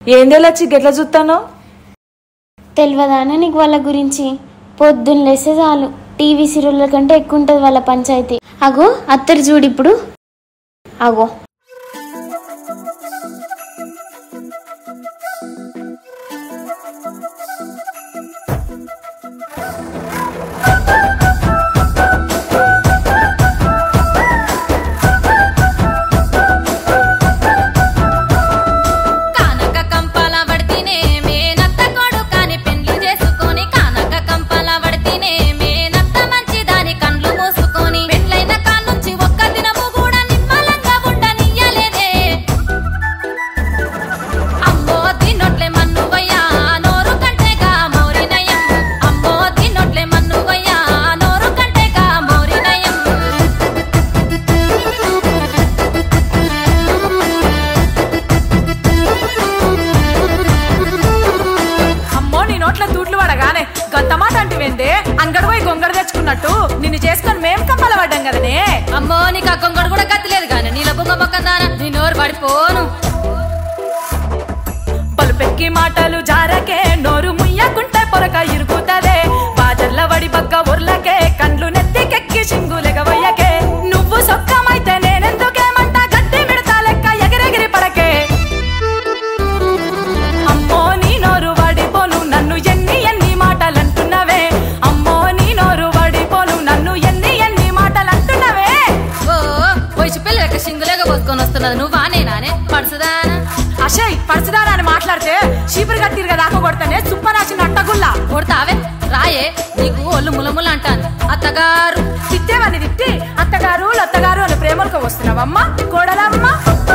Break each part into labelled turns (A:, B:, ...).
A: ఏందే లచ్చి గెట్లా చూస్తానో
B: తెలియదానా నీకు వాళ్ళ గురించి పొద్దున్న లేస్తే చాలు టీవీ సీరియల్ కంటే ఎక్కువ ఉంటుంది వాళ్ళ పంచాయతీ అగో అత్తరు చూడు ఇప్పుడు అగో
C: కానక కంపాల వడితినే మేనత్త కొడుకాని పెండ్లి చేసుకొని కానక కంపాల వడితినే మేనత్త మంచి దాని కండ్లు మూసుకొని పెండ్లైన కానుంచి ఒక్క దినము కూడా నిమ్మలంగా ఉండనియ్యలేదే అమ్మో తిన్నొట్లే మన్నువయ్యా నోరు కంటేగా మోరినయం అమ్మో తిన్నొట్లే మన్నువయ్యా నోరు కంటేగా మోరినయం
A: అమ్మో నీ నోట్ల దూట్లు పడగానే గంత మాట అంటివేందే అంగడి పోయి గొంగడు తెచ్చుకున్నట్టు నిన్ను చేసుకొని మేం కమ్మల పడ్డాం కదనే
C: అమ్మో నీకు అక్కొంగడు కూడా కత్తిలేదు కానీ నీళ్ళ బొంగ మొక్కదానా నీ నోరు పడిపోను
A: పలుపెక్కి మాటలు జారకే నోరు ముయ్యకుంటే పొరక ఇరుగుతదే బాజర్ల వడి బగ్గ ఉర్లకే కండ్లు నెత్తికెక్కి సింగులెగవయ్యకే నువ్వు సొక్కమైతే నేనెందుకేమంట గట్టి మిడతా లెక్క ఎగిరెగిరి పడకే అమ్మో నీ నోరు వడిపోను నన్ను ఎన్ని ఎన్ని మాటలంటున్నవే అమ్మో నీ నోరు వడిపోను నన్ను ఎన్ని ఎన్ని మాటలంటున్నవే
C: ఓ వయసు పిల్ల యొక్క సింగులేగా పోసుకొని వస్తున్నది నువ్వా నేనానే పడుసుదానా
A: అషయ్ పరచుదారా అని మాట్లాడితే చీపురు గట్టిరుగా దాకా కొడతానే సుప్పరాసిన అట్టగుల్లా
C: కొడతావే రాయే నీకు ఒళ్ళు ములముల అంటాను అత్తగారు
A: తిట్టేవని తిట్టి అత్తగారు లత్తగారు అని ప్రేమలకు వస్తున్నావమ్మా కోడలమ్మా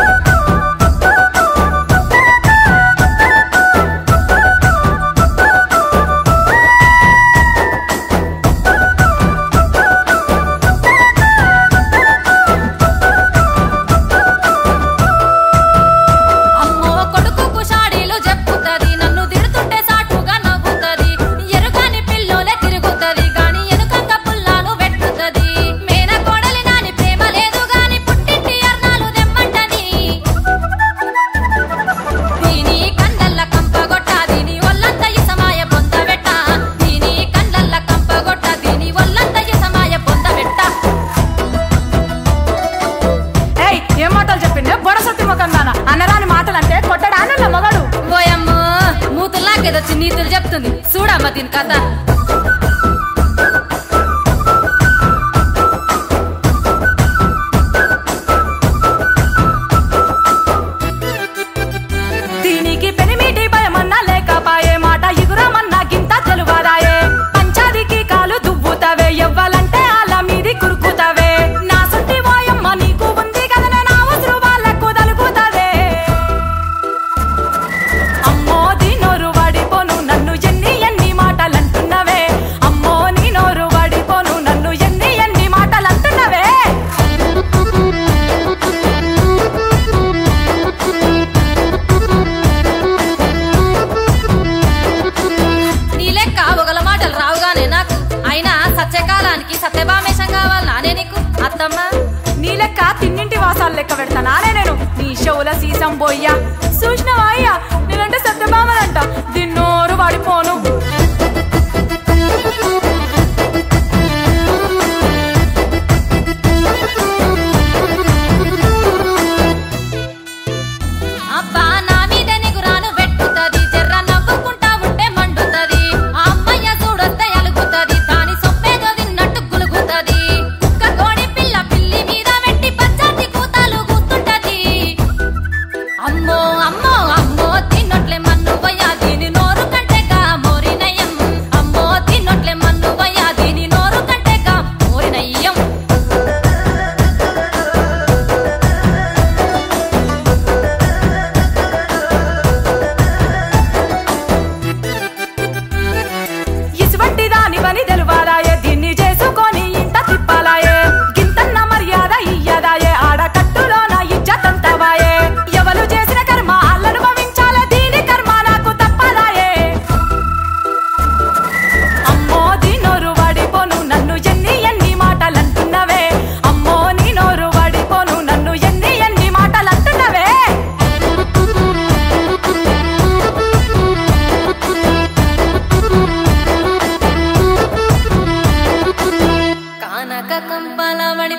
C: అమ్మో కొడుకు కుషాడీలు చెప్పుతది నన్ను తిడుతుంటే సాటుగా నవ్వుతది ఎరుగాని పిల్లోలే తిరుగుతది గాని ఎనుకంగా పుల్లాలు పెట్టుతది మేన కోడలి నాని ప్రేమ లేదు గాని పుట్టింటి అర్నాలు దెమ్మంటని దీని కండల్ల కంపగొట్ట దీని ఒళ్ళంత ఇసమాయ బొంద పెట్ట దీని కండల్ల కంపగొట్ట దీని ఒళ్ళంత ఇసమాయ బొంద పెట్ట
A: ఏయ్ ఏం మాటలు చెప్పిండే బొడసత్తి ముఖం దాన అన్నరాని మాటలు అంటే కొట్టడానల్ల మొగడు
C: ఓయమ్మో మూతుల్లాకేదో నీతులు చెప్తుంది చూడమ్మ దీని కథ
A: దీనికి పెనిమిటి భయమన్నా లేకపాయే మాట ఎగురమన్నా గింత తెలువదాయే పంచాదికి కాలు దువ్వుతావే ఎవ్వాలంటే అలా మీది కురుకుతావే నా సుట్టి వాయమ్మ నీకు ఉంది కదనే నా ఉసురు వాళ్ళకు తలుగుతావే అమ్మో ది నోరు వాడిపోను నన్ను ఎన్ని ఎన్ని మాటలంటున్నవే అమ్మో నీ నోరు వాడిపోను నన్ను ఎన్ని ఎన్ని మాటలంటున్నవే
C: నీ లెక్క ఒకల మాటలు రావుగానే నాకు అయినా సత్యకాలానికి సత్యభామేశం కావాలి నానే నీకు అత్తమ్మ
A: నీ లెక్క తిన్నింటి వాసాలు లెక్క పెడతానానే నేను నీ షవుల సీసం బొయ్యా చూసినవా అయ్యా నేనంటే సత్యభామలంట దిన్నోరు వాడిపోను
C: అబ్బా నా మీద నిగురాను పెట్టుతది జర్ర నవ్వుకుంటా ఉంటే మండుతది ఆ అమ్మయ్య చూడొస్తే అలుగుతది దాని సొప్పేదో తిన్నట్టు గులుగుతది కుక్క కోడి పిల్ల పిల్లి మీద పెట్టి పచ్చాతి కూతాలు కూతుంటది అమ్మో అమ్మో అమ్మో తిన్నట్లే మన్నువయ్య దీని నోరు కంటేగా మోరినయం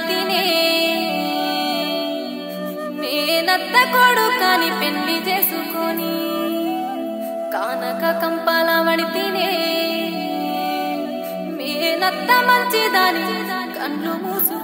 C: పడితేనే మేనత్త కొడుకని పెళ్లి చేసుకొని కానక కంపాల పడితేనే మేనత్త మంచిదాని కళ్ళు మూసు